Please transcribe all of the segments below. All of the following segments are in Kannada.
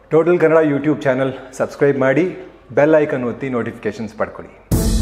Total Kannada YouTube channel subscribe ಮಾಡಿ ಬೆಲ್ ಐಕನ್ ಒತ್ತಿ ನೋಟಿಫಿಕೇಶನ್ಸ್ ಪಡ್ಕೊಳ್ಳಿ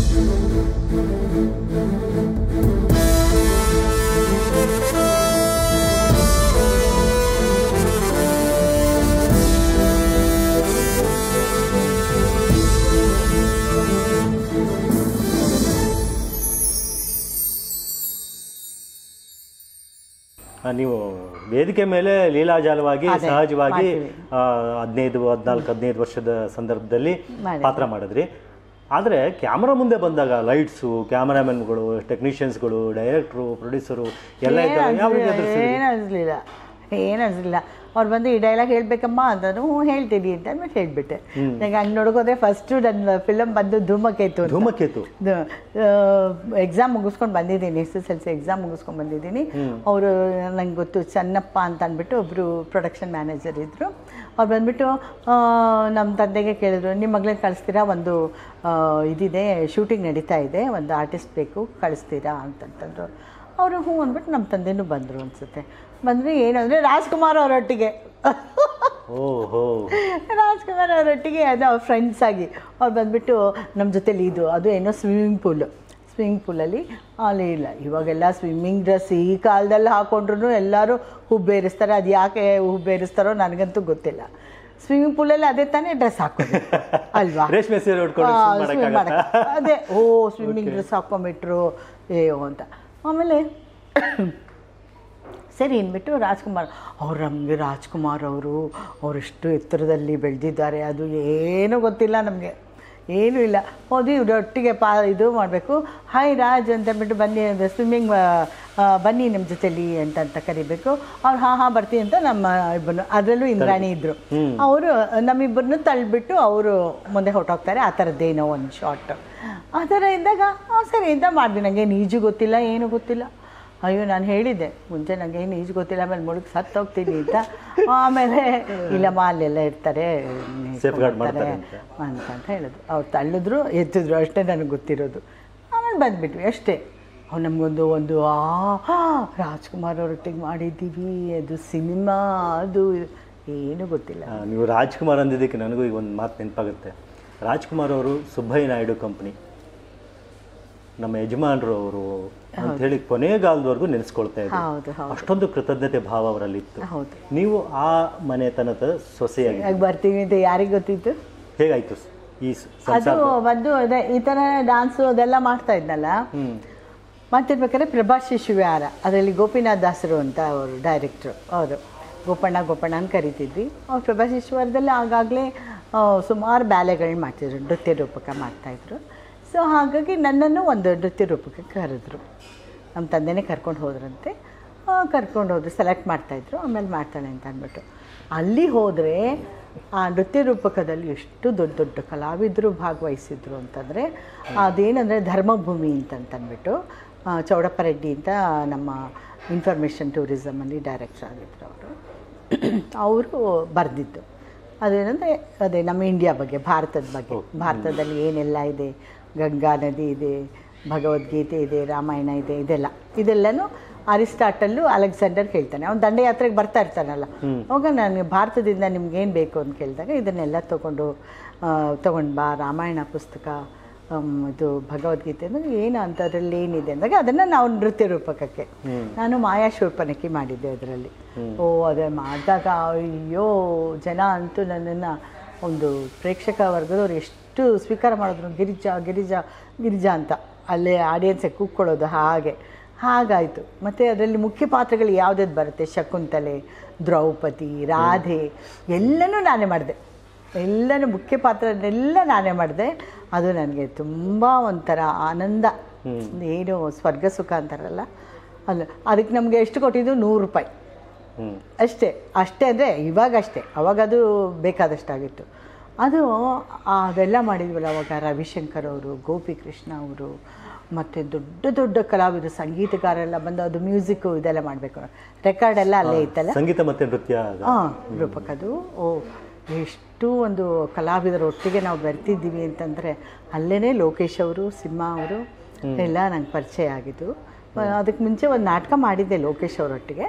ಆ, ನೀವು ವೇದಿಕೆ ಮೇಲೆ ಲೀಲಾಜಾಲವಾಗಿ ಅದೇ, ಸಹಜವಾಗಿ ಮಾಡ್ತೀವಿ. ಆ, ಹದಿನೈದು ಹದಿನಾಲ್ಕು ಹದಿನೈದು ವರ್ಷದ ಸಂದರ್ಭದಲ್ಲಿ ಮಾಡಿದ್ವಿ. ಪಾತ್ರ ಮಾಡಿದ್ರಿ ಆದರೆ ಕ್ಯಾಮ್ರಾ ಮುಂದೆ ಬಂದಾಗ ಲೈಟ್ಸು ಕ್ಯಾಮರಾಮನ್ಗಳು ಟೆಕ್ನಿಷಿಯನ್ಸ್ಗಳು ಡೈರೆಕ್ಟ್ರು ಪ್ರೊಡ್ಯೂಸರು ಎಲ್ಲ ಇದ್ದಾಗ ಯಾವ ರೀತಿ ಎದುರಿಸಿದ್ರಿ? ಏನು ಅನಿಸ್ಲಿಲ್ಲ ಏನು ಅನಿಸ್ಲಿಲ್ಲ ಅವ್ರು ಬಂದು ಈ ಡೈಲಾಗ್ ಹೇಳ್ಬೇಕಮ್ಮ ಅಂತಂದ್ರು ಹ್ಞೂ ಹೇಳ್ತೀನಿ ಅಂತ ಅಂದ್ಬಿಟ್ಟು ಹೇಳ್ಬಿಟ್ಟೆ ನಂಗೆ ಹಂಗೆ ನೋಡೋಕೋದ್ರೆ ಫಸ್ಟು ನನ್ನ ಫಿಲಮ್ ಬಂದು ಧೂಮಕೇತು ಅಂತ. ಧೂಮಕೇತು ಎಕ್ಸಾಮ್ ಮುಗಿಸ್ಕೊಂಡು ಬಂದಿದ್ದೀನಿ S S L C exam ಮುಗಿಸ್ಕೊಂಡು ಬಂದಿದ್ದೀನಿ ಅವರು ನಂಗೆ ಗೊತ್ತು ಚನ್ನಪ್ಪ ಅಂತ ಅಂದ್ಬಿಟ್ಟು ಒಬ್ಬರು ಪ್ರೊಡಕ್ಷನ್ ಮ್ಯಾನೇಜರ್ ಇದ್ದರು ಅವ್ರು ಬಂದ್ಬಿಟ್ಟು ಆ, ನಮ್ಮ ತಂದೆಗೆ ಕೇಳಿದ್ರು ನಿಮ್ಮ ಮಗಳನ್ನ ಕಳಿಸ್ತೀರಾ ಒಂದು ಆ, ಇದಿದೆ ಶೂಟಿಂಗ್ ನಡೀತಾ ಇದೆ ಒಂದು ಆರ್ಟಿಸ್ಟ್ ಬೇಕು ಕಳಿಸ್ತೀರಾ ಅಂತಂತಂದ್ರು ಅವರು ಹ್ಞೂ ಅಂದ್ಬಿಟ್ಟು ನಮ್ಮ ತಂದೆನೂ ಬಂದರು ಅನಿಸುತ್ತೆ ಬಂದರೆ ಏನಂದರೆ ರಾಜ್ಕುಮಾರ್ ಅವರೊಟ್ಟಿಗೆ ಓಹೋ ರಾಜ್ಕುಮಾರ್ ಅವರೊಟ್ಟಿಗೆ ಅದು ಅವ್ರ ಫ್ರೆಂಡ್ಸ್ ಆಗಿ ಅವ್ರು ಬಂದ್ಬಿಟ್ಟು ನಮ್ಮ ಜೊತೆಲಿ ಇದು ಅದು ಏನೋ ಸ್ವಿಮ್ಮಿಂಗ್ ಪೂಲ್ ಸ್ವಿಮ್ಮಿಂಗ್ ಪೂಲಲ್ಲಿ ಅಲ್ಲಿ ಇಲ್ಲ ಇವಾಗೆಲ್ಲ ಸ್ವಿಮ್ಮಿಂಗ್ ಡ್ರೆಸ್ ಈ ಕಾಲದಲ್ಲಿ ಹಾಕೊಂಡ್ರು ಎಲ್ಲರೂ ಹುಬ್ಬೇರಿಸ್ತಾರೆ ಅದು ಯಾಕೆ ಹುಬ್ಬೇರಿಸ್ತಾರೋ ನನಗಂತೂ ಗೊತ್ತಿಲ್ಲ ಸ್ವಿಮ್ಮಿಂಗ್ ಪೂಲಲ್ಲಿ ಅದೇ ತಾನೇ ಡ್ರೆಸ್ ಹಾಕೋದು ಅಲ್ವಾ ರೇಷ್ಮೆ ಸೀರೆ ಉಟ್ಕೊಂಡು ಆ, swim swim ಮಾಡಕ್ಕಾಗತ್ತಾ? ಮಾಡಕ್ಕೆ. ಅದೇ ಓ ಸ್ವಿಮ್ಮಿಂಗ್ ಡ್ರೆಸ್ ಹಾಕೊಂಬಿಟ್ರು ಏಯೋ ಅಂತ ಆಮೇಲೆ ಸರಿ ಅಂದ್ಬಿಟ್ಟು ರಾಜ್ಕುಮಾರ್ ಅವ್ರು ನಮಗೆ ರಾಜ್ಕುಮಾರ್ ಅವರು ಅವರೆಷ್ಟು ಎತ್ತರದಲ್ಲಿ ಬೆಳೆದಿದ್ದಾರೆ ಅದು ಏನೂ ಗೊತ್ತಿಲ್ಲ ನಮಗೆ ಏನೂ ಇಲ್ಲ ಹೋದಿ ಇವ್ರ ಒಟ್ಟಿಗೆ ಪಾ ಇದು ಮಾಡಬೇಕು ಹಾಯ್ ರಾಜ್ ಅಂತ ಅಂದ್ಬಿಟ್ಟು ಬನ್ನಿ ಸ್ವಿಮ್ಮಿಂಗ್ ಬನ್ನಿ ನಮ್ಮ ಜೊತೆಲಿ ಅಂತ ಅಂತ ಕರಿಬೇಕು ಅವ್ರು ಹಾಂ ಹಾಂ ಬರ್ತೀನಿ ಅಂತ ನಮ್ಮ ಇಬ್ಬರು ಅದರಲ್ಲೂ ಇಂದ್ರಾಣಿ ಇದ್ದರು ಅವರು ನಮ್ಮಿಬ್ಬರನ್ನು ತಳ್ಳಿಬಿಟ್ಟು ಅವರು ಮುಂದೆ ಹೊರಟೋಗ್ತಾರೆ ಆ ಥರದ್ದೇನೋ ಒಂದು ಶಾರ್ಟ್ ಆ ಥರ ಇದ್ದಾಗ ಆ, ಸರಿ ಅಂತ ಮಾಡಿದೆ ನನಗೆ ಈಜು ಗೊತ್ತಿಲ್ಲ ಏನು ಗೊತ್ತಿಲ್ಲ ಅಯ್ಯೋ ನಾನು ಹೇಳಿದ್ದೆ ಮುಂಚೆ ನನಗೆ ಏನು ಈಜು ಗೊತ್ತಿಲ್ಲ ಆಮೇಲೆ ಮುಳುಗಿ ಸತ್ತು ಹೋಗ್ತೀನಿ ಅಂತ ಆಮೇಲೆ ಇಲ್ಲಮ್ಮ ಅಲ್ಲೆಲ್ಲ ಇರ್ತಾರೆ Safeguard ಮಾಡ್ತಾರೆ ಮಾಡ್ತಾರೆ ಅಂತ. ಅಂತ ಅಂತ ಹೇಳಿದ್ರು ಅವ್ರು ತಳ್ಳಿದ್ರು ಎತ್ತಿದ್ರು ಅಷ್ಟೇ ನನಗೆ ಗೊತ್ತಿರೋದು ಆಮೇಲೆ ಬಂದ್ಬಿಟ್ವಿ ಅಷ್ಟೇ ಅವ್ರು ನಮಗೊಂದು ಒಂದು ಆ ಆ, ರಾಜ್ಕುಮಾರ್ ಅವರೊಟ್ಟಿಗೆ ಮಾಡಿದ್ದೀವಿ ಅದು ಸಿನಿಮಾ ಅದು ಇದು ಏನೂ ಗೊತ್ತಿಲ್ಲ ಆ, ನೀವು ರಾಜ್ಕುಮಾರ್ ಅಂದಿದ್ದಕ್ಕೆ ನನಗೂ ಈಗ ಒಂದು ಮಾತು ನೆನಪಾಗುತ್ತೆ ರಾಜ್ಕುಮಾರ್ ಅವರು ಸುಬ್ಬಯ್ಯ ನಾಯ್ಡು ಕಂಪ್ನಿ ನಮ್ಮ ಯಜಮಾನರು ಅವರು ಅಂತ ಹೇಳಿ ಕೊನೆಗಾಲದವರೆಗೂ ನೆನೆಸ್ಕೊಳ್ತಾ ಇದ್ರು ಹೌದು ಹೌದು ಅಷ್ಟೊಂದು ಕೃತಜ್ಞತೆ ಭಾವ ಅವರಲ್ಲಿತ್ತು ಹೌದು ನೀವು ಆ ಮನೆತನದ ಸೊಸೆಯಾಗಿ ಆಗ ಬರ್ತೀವಿ ಅಂತ ಯಾರಿಗೆ ಗೊತ್ತಿತ್ತು ಹೇಗಾಯ್ತು ಸ- ಈ ಸ- ಅದು ಸಂಸಾರ ಬಂದು ಅದೇ ಈ ಥರ ಡ್ಯಾನ್ಸು ಅದೆಲ್ಲ ಮಾಡ್ತಾ ಇದ್ನಲ್ಲ ಹ್ಮ್ ಮಾಡ್ತಿರ್ಬೇಕಾದ್ರೆ ಪ್ರಭಾ ಶಿಶುವಿಹಾರ ಅದರಲ್ಲಿ ಗೋಪಿನಾಥ್ ದಾಸರು ಅಂತ ಅವರು ಡೈರೆಕ್ಟ್ರು ಅವರು ಗೋಪಣ್ಣ ಗೋಪಣ್ಣ ಅಂತ ಕರಿತಿದ್ವಿ ಅವ್ರು ಪ್ರಭಾ ಶಿಶುವಾರದಲ್ಲಿ ಆಗಾಗಲೇ ಸುಮಾರು ಬ್ಯಾಲೆಗಳನ್ನ ಮಾಡ್ತಿದ್ರು ನೃತ್ಯ ರೂಪಕ ಮಾಡ್ತಾಯಿದ್ರು ಸೊ ಹಾಗಾಗಿ ನನ್ನನ್ನು ಒಂದು ನೃತ್ಯ ರೂಪಕ್ಕೆ ಕರೆದ್ರು ನಮ್ಮ ತಂದೆನೇ ಕರ್ಕೊಂಡು ಹೋದ್ರಂತೆ ಕರ್ಕೊಂಡು ಹೋದ್ರು ಸೆಲೆಕ್ಟ್ ಮಾಡ್ತಾಯಿದ್ರು ಆಮೇಲೆ ಮಾಡ್ತಾಳೆ ಅಂತ ಅಂದ್ಬಿಟ್ಟು ಅಲ್ಲಿ ಹೋದರೆ ಆ ನೃತ್ಯ ರೂಪಕದಲ್ಲಿ ಎಷ್ಟು ದೊಡ್ಡ ದೊಡ್ಡ ಕಲಾವಿದರು ಭಾಗವಹಿಸಿದ್ರು ಅಂತಂದರೆ ಅದೇನಂದರೆ ಧರ್ಮಭೂಮಿ ಅಂತಂತಂದ್ಬಿಟ್ಟು ಆ, ಚೌಡಪ್ಪ ರೆಡ್ಡಿ ಅಂತ ನಮ್ಮ ಇನ್ಫಾರ್ಮೇಷನ್ ಟೂರಿಸಮಲ್ಲಿ ಡೈರೆಕ್ಟರ್ ಆಗಿದ್ರು ಅವರು ಅವರು ಬರೆದಿದ್ದು ಅದೇನಂದರೆ ಅದೇ ನಮ್ಮ ಇಂಡಿಯಾ ಬಗ್ಗೆ ಭಾರತದ ಬಗ್ಗೆ ಭಾರತದಲ್ಲಿ ಏನೆಲ್ಲ ಇದೆ ಗಂಗಾ ನದಿ ಇದೆ ಭಗವದ್ಗೀತೆ ಇದೆ ರಾಮಾಯಣ ಇದೆ ಇದೆಲ್ಲ ಇದೆಲ್ಲನೂ ಅರಿಸ್ಟಾಟಲ್ಲು ಅಲೆಕ್ಸಾಂಡರ್ ಕೇಳ್ತಾನೆ ಅವ್ನು ದಂಡಯಾತ್ರೆಗೆ ಬರ್ತಾ ಇರ್ತಾನಲ್ಲ ಅವಾಗ ನಾನು ಭಾರತದಿಂದ ನಿಮ್ಗೆ ಏನು ಬೇಕು ಅಂತ ಕೇಳಿದಾಗ ಇದನ್ನೆಲ್ಲ ತೊಗೊಂಡು ತೊಗೊಂಡು ಬಾ ರಾಮಾಯಣ ಪುಸ್ತಕ ಹ್ಮ್, ಇದು ಭಗವದ್ಗೀತೆ ಅಂದರೆ ಏನು ಅಂತ ಅದರಲ್ಲಿ ಏನಿದೆ ಅಂದಾಗ ಅದನ್ನು ನಾವು ನೃತ್ಯ ರೂಪಕಕ್ಕೆ ನಾನು ಮಾಯಾ ಶೂರ್ಪನಕ್ಕಿ ಮಾಡಿದ್ದೆ ಅದರಲ್ಲಿ ಓ ಅದೇ ಮಾಡಿದಾಗ ಅಯ್ಯೋ ಜನ ಅಂತೂ ನನ್ನನ್ನು ಒಂದು ಪ್ರೇಕ್ಷಕ ವರ್ಗದವ್ರು ಎಷ್ಟು ಸ್ವೀಕಾರ ಮಾಡಿದ್ರು ಗಿರಿಜಾ ಗಿರಿಜಾ ಗಿರಿಜಾ ಅಂತ ಅಲ್ಲೇ ಆಡಿಯನ್ಸಿಗೆ ಕೂತ್ಕೊಳ್ಳೋದು ಹಾಗೆ ಹಾಗಾಯಿತು ಮತ್ತು ಅದರಲ್ಲಿ ಮುಖ್ಯ ಪಾತ್ರಗಳು ಯಾವುದ್ಯಾವ್ದು ಬರುತ್ತೆ ಶಕುಂತಲೆ ದ್ರೌಪದಿ ರಾಧೆ ಎಲ್ಲನೂ ನಾನೇ ಮಾಡಿದೆ ಎಲ್ಲನೂ ಮುಖ್ಯ ಪಾತ್ರನೆಲ್ಲ ನಾನೇ ಮಾಡಿದೆ ಅದು ನನಗೆ ತುಂಬ ಒಂಥರ ಆನಂದ ಏನು ಸ್ವರ್ಗ ಸುಖ ಅಂತಾರಲ್ಲ ಅಲ್ಲ ಅದಕ್ಕೆ ನಮಗೆ ಎಷ್ಟು ಕೊಟ್ಟಿದ್ದು ನೂರು ರೂಪಾಯಿ ಹ್ಮ್ ಅಷ್ಟೇ ಅಷ್ಟೇ ಅಂದರೆ ಇವಾಗ ಅಷ್ಟೇ ಅವಾಗ ಅದು ಬೇಕಾದಷ್ಟಾಗಿತ್ತು ಅದು ಅದೆಲ್ಲ ಮಾಡಿದ್ವಲ್ಲ ಅವಾಗ ರವಿಶಂಕರ್ ಅವರು ಗೋಪಿ ಕೃಷ್ಣ ಅವರು ಮತ್ತು ದೊಡ್ಡ ದೊಡ್ಡ ಕಲಾವಿದರು ಸಂಗೀತಗಾರೆಲ್ಲ ಬಂದು ಅದು ಮ್ಯೂಸಿಕ್ಕು ಇದೆಲ್ಲ ಮಾಡಬೇಕು ರೆಕಾರ್ಡ್ ಎಲ್ಲ ಅಲ್ಲೇ ಇತ್ತಲ್ಲ ಸಂಗೀತ ಮತ್ತೆ ನೃತ್ಯ ಅದು. ಹಾಂ ರೂಪಕದು ಓ ಎಷ್ಟು ಒಂದು ಕಲಾವಿದರ ಒಟ್ಟಿಗೆ ನಾವು ಬೆರ್ತಿದ್ದೀವಿ ಅಂತಂದರೆ ಅಲ್ಲೇ ಲೋಕೇಶ್ ಅವರು ಸಿಂಹ ಅವರು ಎಲ್ಲ ನಂಗೆ ಪರಿಚಯ ಆಗಿದ್ದು ಅದಕ್ಕೆ ಮುಂಚೆ ಒಂದು ನಾಟಕ ಮಾಡಿದ್ದೆ ಲೋಕೇಶ್ ಅವರೊಟ್ಟಿಗೆ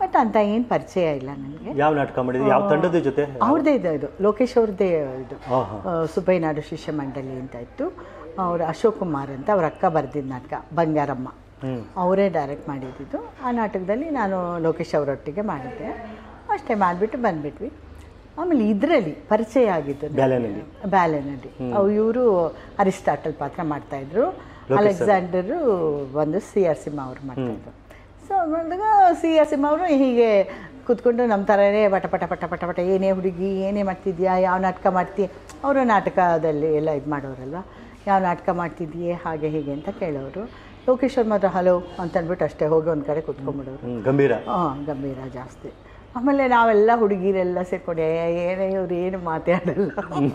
ಬಟ್ ಅಂತ ಏನು ಪರಿಚಯ ಇಲ್ಲ ನನಗೆ ಯಾವ ನಾಟಕ ಮಾಡಿದ್ರಿ ಯಾವ ತಂಡದ ಜೊತೆ ಅವ್ರದ್ದೇ ಇದು ಇದು ಲೋಕೇಶ್ ಅವ್ರದ್ದೇ ಇದು ಹಾಂ ಹಾಂ ಆ, ಸುಬ್ಬಯ್ಯನಾಡು ಶಿಷ್ಯ ಮಂಡಳಿ ಅಂತ ಇತ್ತು ಅವರು ಅಶೋಕ್ ಕುಮಾರ್ ಅಂತ ಅವ್ರ ಅಕ್ಕ ಬರೆದಿದ್ದ ನಾಟಕ ಬಂಗಾರಮ್ಮ ಹ್ಞೂ ಅವರೇ ಡೈರೆಕ್ಟ್ ಮಾಡಿದ್ದಿದ್ದು ಆ ನಾಟಕದಲ್ಲಿ ನಾನು ಲೋಕೇಶ್ ಅವರೊಟ್ಟಿಗೆ ಮಾಡಿದ್ದೆ ಅಷ್ಟೇ ಮಾಡಿಬಿಟ್ಟು ಬಂದ್ಬಿಟ್ವಿ ಆಮೇಲೆ ಇದರಲ್ಲಿ ಪರಿಚಯ ಆಗಿದ್ದು ನನಗೆ. ಬ್ಯಾಲೆನಲ್ಲಿ ಬ್ಯಾಲೆನಲ್ಲಿ ಇವರು ಅರಿಸ್ಟಾಟಲ್ ಪಾತ್ರ ಮಾಡ್ತಾಯಿದ್ರು ಅಲೆಕ್ಸಾಂಡರು ಒಂದು ಸಿ ಆರ್ ಸಿಂಹ ಅವ್ರು ಮಾಡ್ತಾಯಿದ್ರು ಸೊ ಬಂದಾಗ ಸಿ ಆರ್ ಸಿಂಹ ಅವರು ಹೀಗೆ ಕೂತ್ಕೊಂಡು ನಮ್ಮ ಥರನೇ ಪಟ ಪಟ ಪಟ ಪಟ ಪಟ ಏನೇ ಹುಡುಗಿ ಏನೇ ಮಾಡ್ತಿದ್ಯಾ ಯಾವ ನಾಟಕ ಮಾಡ್ತೀಯ ಅವರು ನಾಟಕದಲ್ಲಿ ಎಲ್ಲ ಇದು ಮಾಡೋರಲ್ವ ಯಾವ ನಾಟಕ ಮಾಡ್ತಿದ್ದೀಯೇ ಹಾಗೆ ಹೀಗೆ ಅಂತ ಕೇಳೋರು ಲೋಕೇಶ್ವರ್ ಮಾತ್ರ ಹಲೋ ಅಂತ ಅಂದ್ಬಿಟ್ಟು ಅಷ್ಟೇ ಹೋಗಿ ಒಂದು ಕಡೆ ಕೂತ್ಕೊಂಡ್ಬಿಡೋರು ಹ್ಮ್, ಗಂಭೀರ ಹಾಂ ಗಂಭೀರ ಜಾಸ್ತಿ ಆಮೇಲೆ ನಾವೆಲ್ಲ ಹುಡುಗಿರೆಲ್ಲ ಸೇರ್ಕೊಂಡು ಏ, ಏನೇ ಇವ್ರು ಏನು ಮಾತಾಡಲ್ಲ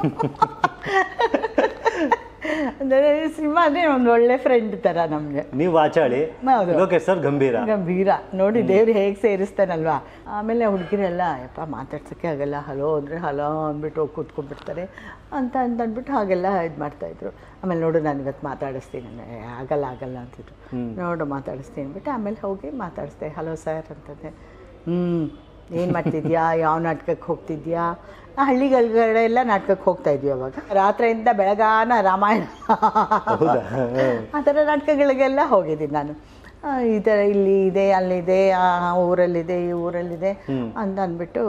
ಅಂದರೆ ಸಿನಿಮಾ ಅಂದರೆ ಒಂದು ಒಳ್ಳೆ ಫ್ರೆಂಡ್ ಥರ ನಮಗೆ ನೀವು ಆಚಾಳಿ ಹೌದು. ಲೋಕೇಶ್ ಸರ್ ಗಂಭೀರ ಗಂಭೀರ ನೋಡಿ ದೇವ್ರು ಹೇಗೆ ಸೇರಿಸ್ತಾನಲ್ವಾ ಆಮೇಲೆ ಹುಡುಗಿರೆಲ್ಲ ಯಪ್ಪ ಮಾತಾಡ್ಸೋಕ್ಕೆ ಆಗಲ್ಲ ಹಲೋ ಅಂದರೆ ಹಲೋ ಅಂದ್ಬಿಟ್ಟು ಹೋಗಿ ಕೂತ್ಕೊಂಡ್ಬಿಡ್ತಾರೆ ಅಂತ ಅಂತ ಅಂದ್ಬಿಟ್ಟು ಹಾಗೆಲ್ಲ ಇದು ಮಾಡ್ತಾಯಿದ್ರು ಆಮೇಲೆ ನೋಡು ನಾನು ಇವತ್ತು ಮಾತಾಡಿಸ್ತೀನಿ ನಾನು, "ಏ, ಆಗಲ್ಲ ಆಗಲ್ಲ ಅಂತಿದ್ರು ನೋಡು ಮಾತಾಡಿಸ್ತೀನಿ ಅಂದ್ಬಿಟ್ಟು ಆಮೇಲೆ ಹೋಗಿ ಮಾತಾಡಿಸ್ದೆ ಹಲೋ ಸರ್ ಅಂತಂದೆ ಹ್ಞೂ ಏನು ಮಾಡ್ತಿದ್ಯಾ ಯಾವ ನಾಟಕಕ್ಕೆ ಹೋಗ್ತಿದ್ಯಾ ಆ ಹಳ್ಳಿಗಳ ಎಲ್ಲ ನಾಟಕಕ್ಕೆ ಹೋಗ್ತಾ ಇದ್ವಿ ಅವಾಗ ರಾತ್ರಿಯಿಂದ ಬೆಳಗಾನ ರಾಮಾಯಣ ಹೌದಾ ಆ ಥರ ನಾಟಕಗಳಿಗೆಲ್ಲ ಹೋಗಿದ್ದೀನಿ ನಾನು ಆ, ಈ ಥರ ಇಲ್ಲಿ ಇದೆ ಅಲ್ಲಿದೆ ಆ ಊರಲ್ಲಿದೆ ಈ ಊರಲ್ಲಿದೆ ಅಂತ ಅಂದ್ಬಿಟ್ಟು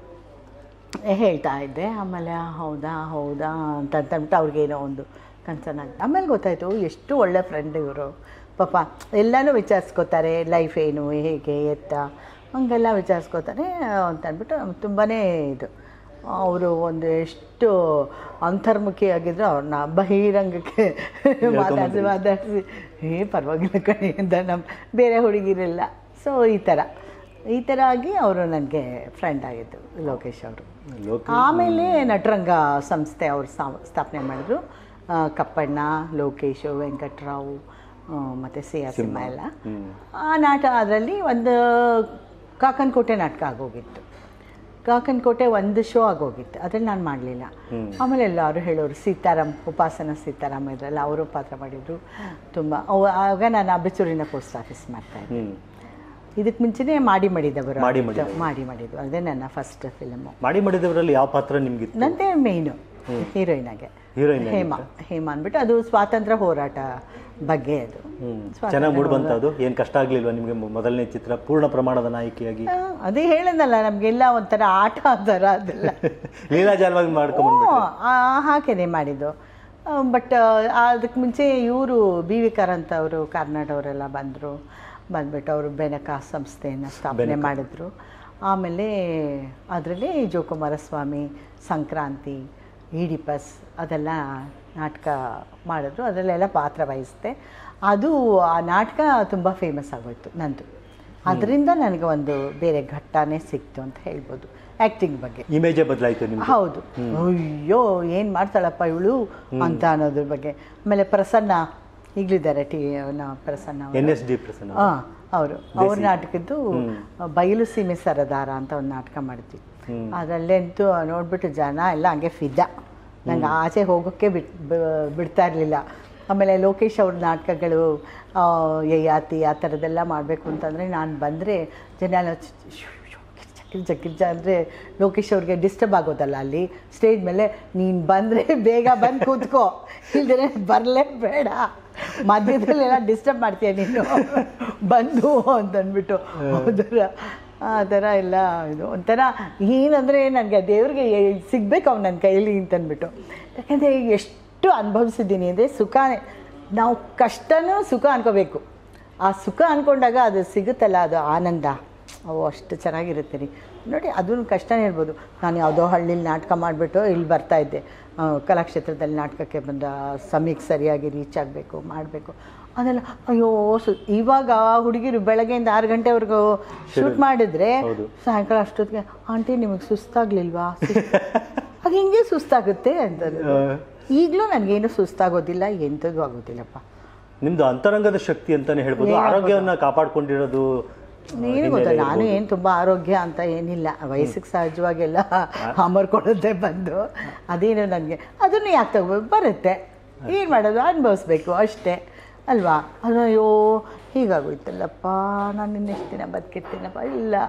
ಹೇಳ್ತಾ ಇದ್ದೆ ಆಮೇಲೆ ಹೌದಾ ಹೌದಾ ಅಂತ ಅಂದ್ಬಿಟ್ಟು ಅವ್ರಿಗೇನೋ ಒಂದು ಕನ್ಸರ್ನ್ ಆಗಿದೆ ಆಮೇಲೆ ಗೊತ್ತಾಯಿತು ಎಷ್ಟು ಒಳ್ಳೆ ಫ್ರೆಂಡ್ ಇವರು ಪಾಪ ಎಲ್ಲನೂ ವಿಚಾರಿಸ್ಕೋತಾರೆ ಲೈಫ್ ಏನು ಹೇಗೆ ಎತ್ತ ಹಂಗೆಲ್ಲ ವಿಚಾರಿಸ್ಕೋತಾರೆ ಅಂತ ಅಂದ್ಬಿಟ್ಟು ತುಂಬಾ ಇದು ಅವರು ಒಂದು ಎಷ್ಟು ಅಂತರ್ಮುಖಿಯಾಗಿದ್ರು ಅವ್ರನ್ನ ಬಹಿರಂಗಕ್ಕೆ ಮಾತಾಡಿಸಿ ಮಾತಾಡಿಸಿ ಏ ಪರವಾಗಿಲ್ಲ ಕಣೆ ಅಂತ ನಮ್ಮ ಬೇರೆ ಹುಡುಗಿರೆಲ್ಲ ಸೊ ಈ ಥರ ಈ ಥರ ಆಗಿ ಅವರು ನನಗೆ ಫ್ರೆಂಡ್ ಆಗಿದ್ದು ಲೋಕೇಶ್ ಅವರು ಲೋಕ ಆಮೇಲೆ ನಟರಂಗ ಸಂಸ್ಥೆ ಅವರು ಸ್ಥಾಪನೆ ಮಾಡಿದ್ರು ಆ, ಕಪ್ಪಣ್ಣ ಲೋಕೇಶ್ ವೆಂಕಟ್ರಾವ್ ಆ, ಮತ್ತು ಸಿ ಆರ್ ಸಿಂಹ ಎಲ್ಲ ಆ ನಾಟಕ ಅದರಲ್ಲಿ ಒಂದು ಕಾಕನಕೋಟೆ ನಾಟಕ ಆಗೋಗಿತ್ತು ಕಾಕನಕೋಟೆ ಒಂದು ಶೋ ಆಗೋಗಿತ್ತು ಅದ್ರಲ್ಲಿ ನಾನು ಮಾಡಲಿಲ್ಲ ಆಮೇಲೆ ಎಲ್ಲರೂ ಹೇಳೋರು ಸೀತಾರಾಮ್ ಉಪಾಸನ ಸೀತಾರಾಮ್ ಇದ್ರಲ್ಲ ಅವರು ಪಾತ್ರ ಮಾಡಿದರು ತುಂಬ ಅವ ಆಗ ನಾನು ಅಬಚೂರಿನ ಪೋಸ್ಟ್ ಆಫೀಸ್ ಮಾಡ್ತಾಯಿದ್ದೆ ಹ್ಮ್ ಇದಕ್ಕೆ ಮುಂಚೆನೇ ಮಾಡಿ ಮಾಡಿದವರು ಮಾಡಿ ಮಾಡಿ ಮಾಡಿದ್ದು ಅದೇ ನನ್ನ ಫಸ್ಟ್ ಫಿಲಮು ಮಾಡಿ ಮಾಡಿದವರಲ್ಲಿ ಯಾವ ಪಾತ್ರ ನಿಮ್ಗಿತ್ತು ನಂದೇ ಮೇಯ್ನು ಹೀರೋಯಿನಾಗೆ ಹೀರೋಯಿನ್ ಹೇಮಾ ಹೇಮಾ ಅಂದ್ಬಿಟ್ಟು ಅದು ಸ್ವಾತಂತ್ರ್ಯ ಹೋರಾಟ ಬಗ್ಗೆ ಅದು ಹ್ಮ್ ಚೆನ್ನಾಗಿ ಮೂಡ್ ಬಂತ ಅದು ಏನ್ ಕಷ್ಟ ಆಗ್ಲಿಲ್ವಾ ನಿಮ್ಗೆ ಮೊ- ಮೊದಲನೇ ಚಿತ್ರ ಪೂರ್ಣ ಪ್ರಮಾಣದ ನಾಯಕಿಯಾಗಿ ಆ, ಅದೇ ಹೇಳಿದ್ನಲ್ಲ ನಮಗೆಲ್ಲ ಒಂಥರ ಆಟ ಥರ ಅದೆಲ್ಲ ಲೀಲಾಜಾಲವಾಗಿ ಮಾಡ್ಕೊಂಡ್ ಹ್ಞೂ, ಆ, ಹಾಗೇನೆ ಮಾಡಿದ್ದು ಬಟ್ ಅದಕ್ಕೆ ಮುಂಚೆ ಇವರು ಬಿ ವಿ ಕಾರಂತ್ ಅವರು ಕಾರ್ನಾಡ್ ಬಂದರು ಬಂದ್ಬಿಟ್ಟು ಅವರು ಬೆನಕ ಸಂಸ್ಥೆಯನ್ನು ಸ್ಥಾಪನೆ ಮಾಡಿದ್ರು ಆಮೇಲೆ ಅದರಲ್ಲಿ ಜೋಕುಮಾರಸ್ವಾಮಿ ಸಂಕ್ರಾಂತಿ ಈಡಿಪಸ್ ಅದೆಲ್ಲ ನಾಟಕ ಮಾಡಿದ್ರು ಅದರಲ್ಲೆಲ್ಲ ಪಾತ್ರ ವಹಿಸಿದೆ ಅದು ಆ ನಾಟಕ ತುಂಬ ಫೇಮಸ್ ಆಗೋಯ್ತು ನಂದು ಅದರಿಂದ ನನಗೆ ಒಂದು ಬೇರೆ ಘಟ್ಟನೇ ಸಿಕ್ತು ಅಂತ ಹೇಳ್ಬೋದು ಆ್ಯಕ್ಟಿಂಗ್ ಬಗ್ಗೆ ಇಮೇಜೇ ಬದಲಾಯ್ತು ನಿಮ್ಗೆ ಹೌದು ಅಯ್ಯೋ ಏನು ಮಾಡ್ತಾಳಪ್ಪ ಇವಳು ಅಂತ ಅನ್ನೋದ್ರ ಬಗ್ಗೆ ಆಮೇಲೆ ಪ್ರಸನ್ನ ಈಗಲಿದ್ದಾರೆ ಟಿ ನ ಪ್ರಸನ್ನ ಅವರು. ಎನ್ ಎಸ್ ಡಿ ಪ್ರಸನ್ನ ಹಾಂ ಅವರು ಅವ್ರ ನಾಟಕದ್ದು ಬಯಲು ಸೀಮೆ ಸರದಾರ ಅಂತ ಒಂದು ನಾಟಕ ಮಾಡಿದ್ವಿ ಅದರಲ್ಲಂತೂ ನೋಡ್ಬಿಟ್ಟು ಜನ ಎಲ್ಲ ಹಂಗೆ ಫಿದ್ದ ನಂಗೆ ಆಚೆ ಹೋಗೋಕ್ಕೆ ಬಿಟ್ ಬ- ಬಿಡ್ತಾ ಇರಲಿಲ್ಲ ಆಮೇಲೆ ಲೋಕೇಶ್ ಅವ್ರ ನಾಟಕಗಳು ಆ, ಯಯಾತಿ ಆ ಥರದ್ದೆಲ್ಲ ಮಾಡಬೇಕು ಅಂತಂದರೆ ನಾನು ಬಂದರೆ ಜನ ಎಲ್ಲ ಚ್- ಶ್- ಶ್- ಕಿರ್ಚ ಕಿರ್ಚ ಕಿರ್ಚ ಅಂದರೆ ಲೋಕೇಶ್ ಅವ್ರಿಗೆ ಡಿಸ್ಟರ್ಬ್ ಆಗೋದಲ್ಲ ಅಲ್ಲಿ ಸ್ಟೇಜ್ ಮೇಲೆ ನೀನು ಬಂದರೆ ಬೇಗ ಬಂದು ಕೂತ್ಕೋ ಇಲ್ದೇ ಬರಲೇ ಬೇಡ ಮಧ್ಯದಲ್ಲೆಲ್ಲ ಡಿಸ್ಟರ್ಬ್ ಮಾಡ್ತೀಯ ನೀನು ಬಂದು ಅಂತಂದ್ಬಿಟ್ಟು ಅದರ ಆ ಥರ ಎಲ್ಲ ಇದು ಒಂಥರ ಏನಂದರೆ ನನಗೆ ದೇವ್ರಿಗೆ ಸಿಗ್ಬೇಕು ಅವ್ನು ನನ್ನ ಕೈಯಲ್ಲಿ ಅಂತಂದ್ಬಿಟ್ಟು ಯಾಕಂದರೆ ಎಷ್ಟು ಅನುಭವಿಸಿದ್ದೀನಿ ಅಂದರೆ ಸುಖ ನಾವು ಕಷ್ಟನೂ ಸುಖ ಅನ್ಕೋಬೇಕು ಆ ಸುಖ ಅಂದ್ಕೊಂಡಾಗ ಅದು ಸಿಗುತ್ತಲ್ಲ ಅದು ಆನಂದ ಅವು ಅಷ್ಟು ಚೆನ್ನಾಗಿರುತ್ತೆ ರೀ ನೋಡಿ ಅದೂ ಕಷ್ಟನೇ ಇರ್ಬೋದು ನಾನು ಯಾವುದೋ ಹಳ್ಳಿಲಿ ನಾಟಕ ಮಾಡಿಬಿಟ್ಟು ಇಲ್ಲಿ ಬರ್ತಾಯಿದ್ದೆ ಕಲಾಕ್ಷೇತ್ರದಲ್ಲಿ ನಾಟಕಕ್ಕೆ ಬಂದ ಸಮಯಕ್ಕೆ ಸರಿಯಾಗಿ ರೀಚ್ ಆಗಬೇಕು ಮಾಡಬೇಕು ಅದೆಲ್ಲ ಅಯ್ಯೋ ಸು ಇವಾಗ ಹುಡುಗಿರು ಬೆಳಗ್ಗೆಯಿಂದ ಆರು ಗಂಟೆವರೆಗೂ ಶೂಟ್ ಮಾಡಿದ್ರೆ ಹೌದು. ಸಾಯಂಕಾಲ ಅಷ್ಟೊತ್ತಿಗೆ ಆಂಟಿ ನಿಮಗೆ ಸುಸ್ತಾಗ್ಲಿಲ್ವಾ ಸುಸ್ತು- ಅದು ಹಿಂಗೆ ಸುಸ್ತಾಗುತ್ತೆ ಅಂತಂದ್ರು ಈಗಲೂ ನನಗೇನು ಸುಸ್ತಾಗೋದಿಲ್ಲ ಎಂಥದ್ದು ಆಗೋದಿಲ್ಲಪ್ಪ ನಿಮ್ದು ಅಂತರಂಗದ ಶಕ್ತಿ ಅಂತಾನೆ ಹೇಳ್ಬೋದು ಆರೋಗ್ಯವನ್ನ ಕಾಪಾಡ್ಕೊಂಡಿರೋದು ನೀನು ಗೊತ್ತಾ ನಾನು ಏನು ತುಂಬ ಆರೋಗ್ಯ ಅಂತ ಏನಿಲ್ಲ ವಯಸ್ಸಿಗೆ ಸಹಜವಾಗೆಲ್ಲ ಅಮರ್ಕೊಳ್ಳೋದೇ ಬಂದು ಅದೇನು ನನಗೆ ಅದನ್ನು ಯಾಕೆ ತಗೋಬೇಕು ಬರುತ್ತೆ ಏನು ಮಾಡೋದು ಅನುಭವಿಸ್ಬೇಕು ಅಷ್ಟೇ ಅಲ್ವಾ ಅದು ಅಯ್ಯೋ ಹೀಗಾಗೋಯ್ತಲ್ಲಪ್ಪ ನಾನು ಇನ್ನೆಷ್ಟು ದಿನ ಬದುಕಿರ್ತೀನಪ್ಪ ಇಲ್ಲ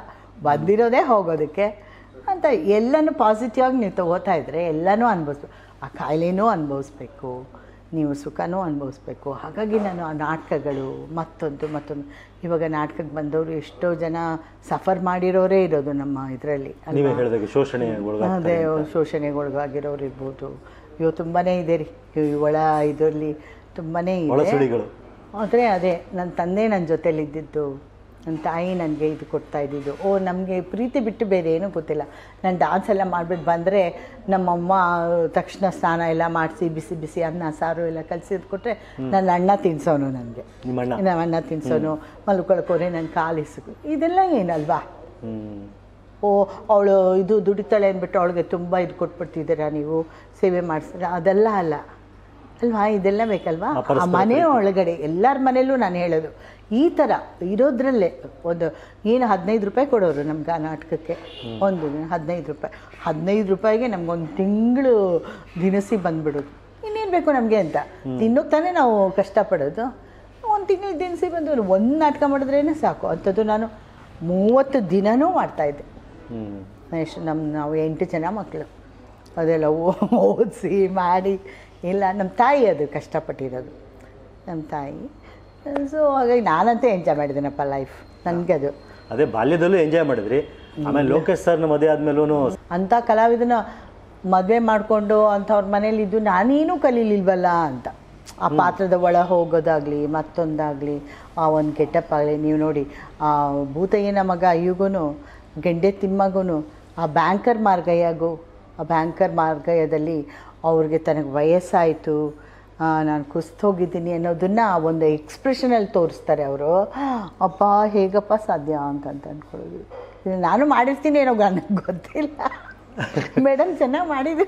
ಬಂದಿರೋದೇ ಹೋಗೋದಕ್ಕೆ ಅಂತ ಎಲ್ಲನೂ ಪಾಸಿಟಿವ್ ಆಗಿ ನೀವು ತಗೋತಾ ಇದ್ರೆ ಎಲ್ಲನೂ ಅನುಭವಿಸ್ಬೇಕು ಆ ಕಾಯಿಲೆನೂ ಅನುಭವಿಸ್ಬೇಕು ನೀವು ಸುಖನೂ ಅನುಭವಿಸ್ಬೇಕು ಹಾಗಾಗಿ ನಾನು ಆ ನಾಟಕಗಳು ಮತ್ತೊಂದು ಮತ್ತೊಂದು ಇವಾಗ ನಾಟಕಕ್ಕೆ ಬಂದವರು ಎಷ್ಟೋ ಜನ ಸಫರ್ ಮಾಡಿರೋರೇ ಇರೋದು ನಮ್ಮ ಇದರಲ್ಲಿ ನೀವೇ ಹೇಳಿದಾಗ ಶೋಷಣೆ ಒಳಗಾಗ್ತಾರೆ ಅದೇ ಶೋಷಣೆಗೆ ಒಳಗಾಗಿರೋರು ಇರ್ಬೋದು ಇವು ತುಂಬಾ ಇದೆ ರೀ ಈ ಒಳ ಇದರಲ್ಲಿ ತುಂಬಾ ಒಳ ಇದೆ ಸುಳಿಗಳು ಆದರೆ ಅದೇ ನನ್ನ ತಂದೆ ನನ್ನ ಜೊತೇಲಿ ಇದ್ದಿದ್ದು ನನ್ನ ತಾಯಿ ನನಗೆ ಇದು ಕೊಡ್ತಾ ಇದ್ದಿದ್ದು ಓ ನಮಗೆ ಪ್ರೀತಿ ಬಿಟ್ಟು ಬೇರೆ ಏನೂ ಗೊತ್ತಿಲ್ಲ ನಾನು ಡಾನ್ಸ್ ಎಲ್ಲ ಮಾಡಿಬಿಟ್ಟು ಬಂದರೆ ನಮ್ಮಮ್ಮ ತಕ್ಷಣ ಸ್ನಾನ ಎಲ್ಲ ಮಾಡಿಸಿ ಬಿಸಿ ಬಿಸಿ ಅನ್ನ ಸಾರು ಎಲ್ಲ ಕಲಸಿದ್ ಕೊಟ್ಟರೆ ನನ್ನ ಅಣ್ಣ ತಿನ್ಸೋನು ನನಗೆ ನಿಮ್ಮ ಅಣ್ಣ ನಮ್ಮ ಅಣ್ಣ ತಿನ್ಸೋನು ಮಲ್ಕೊಳ್ಕೋರೆ ನನ್ನ ಕಾಲಿಸು ಇದೆಲ್ಲ ಏನಲ್ವಾ ಹ್ಮ್ ಓ ಅವಳು ಇದು ದುಡಿತಾಳೆ ಅಂದ್ಬಿಟ್ಟು ಅವಳಿಗೆ ತುಂಬ ಇದು ಕೊಟ್ಬಿಡ್ತಿದ್ದೀರಾ ನೀವು ಸೇವೆ ಮಾಡಿಸಿದ್ರೆ ಅದೆಲ್ಲ ಅಲ್ಲ ಅಲ್ವಾ ಇದೆಲ್ಲ ಬೇಕಲ್ವಾ ಆ ಪರಸ್ಪರ ಆ ಮನೆ ಒಳಗಡೆ ಎಲ್ಲರ ಮನೇಲೂ ನಾನು ಹೇಳೋದು ಈ ಥರ ಇರೋದ್ರಲ್ಲೇ ಒಂದು ಏನು ಹದಿನೈದು ರೂಪಾಯಿ ಕೊಡೋರು ನಮ್ಗೆ ಆ ನಾಟಕಕ್ಕೆ ಒಂದು ದಿನ ಹದಿನೈದು ರೂಪಾಯಿ ಹದಿನೈದು ರೂಪಾಯಿಗೆ ನಮ್ಗೊಂದು ತಿಂಗಳು ದಿನಸಿ ಬಂದ್ಬಿಡೋದು ಇನ್ನೇನು ಬೇಕು ನಮಗೆ ಅಂತ ತಿನ್ನೋಕೆ ತಾನೇ ನಾವು ಕಷ್ಟಪಡೋದು ಒಂದು ತಿಂಗಳು ದಿನಸಿ ಬಂದು ಒಂದು ನಾಟಕ ಮಾಡಿದ್ರೇ ಸಾಕು ಅಂಥದ್ದು ನಾನು ಮೂವತ್ತು ದಿನನೂ ಮಾಡ್ತಾಯಿದ್ದೆ ಹ್ಮ್ ಎಷ್ಟು ನಮ್ಮ ನಾವು ಎಂಟು ಜನ ಮಕ್ಕಳು ಅದೆಲ್ಲ ಓದಿಸಿ ಮಾಡಿ ಇಲ್ಲ ನಮ್ಮ ತಾಯಿ ಅದು ಕಷ್ಟಪಟ್ಟಿರೋದು ನಮ್ಮ ತಾಯಿ ಸೊ ಹಾಗಾಗಿ ನಾನಂತೂ ಎಂಜಾಯ್ ಮಾಡಿದ್ದೀನಪ್ಪ ಲೈಫ್ ನನಗೆ ಅದು ಅದೇ ಬಾಲ್ಯದಲ್ಲೂ ಎಂಜಾಯ್ ಮಾಡಿದ್ರಿ ಆಮೇಲೆ ಲೋಕೇಶ್ ಸರ್ನ ಮದುವೆ ಆದ್ಮೇಲೂ ಅಂಥ ಕಲಾವಿದನ ಮದುವೆ ಮಾಡಿಕೊಂಡು ಅಂಥವ್ರ ಮನೇಲಿ ಇದ್ದು ನಾನೇನೂ ಕಲೀಲಿಲ್ವಲ್ಲ ಅಂತ ಆ ಪಾತ್ರದ ಒಳ ಹೋಗೋದಾಗಲಿ ಮತ್ತೊಂದಾಗಲಿ ಆ ಒಂದು ಕೆಟ್ಟಪ್ ಆಗಲಿ ನೀವು ನೋಡಿ ಆ ಭೂತಯ್ಯನ ಮಗ ಅಯ್ಯಗೂ ಗೆಂಡೆ ತಿಮ್ಮಗೂ ಆ ಬ್ಯಾಂಕರ್ ಮಾರ್ಗಯ್ಯಗೂ ಆ ಬ್ಯಾಂಕರ್ ಮಾರ್ಗಯ್ಯದಲ್ಲಿ ಅವ್ರಿಗೆ ತನಗೆ ವಯಸ್ಸಾಯಿತು ನಾನು ಕುಸ್ತೋಗಿದ್ದೀನಿ ಅನ್ನೋದನ್ನು ಒಂದು ಎಕ್ಸ್ಪ್ರೆಷನಲ್ಲಿ ತೋರಿಸ್ತಾರೆ ಅವರು ಅಪ್ಪ ಹೇಗಪ್ಪ ಸಾಧ್ಯ ಅಂತಂತ ಅಂದ್ಕೊಳ್ಳೋದು ಇದು ನಾನು ಮಾಡಿರ್ತೀನಿ ಏನೋ ನನಗೆ ಗೊತ್ತಿಲ್ಲ ಮೇಡಮ್ ಚೆನ್ನಾಗಿ ಮಾಡಿದ್ರು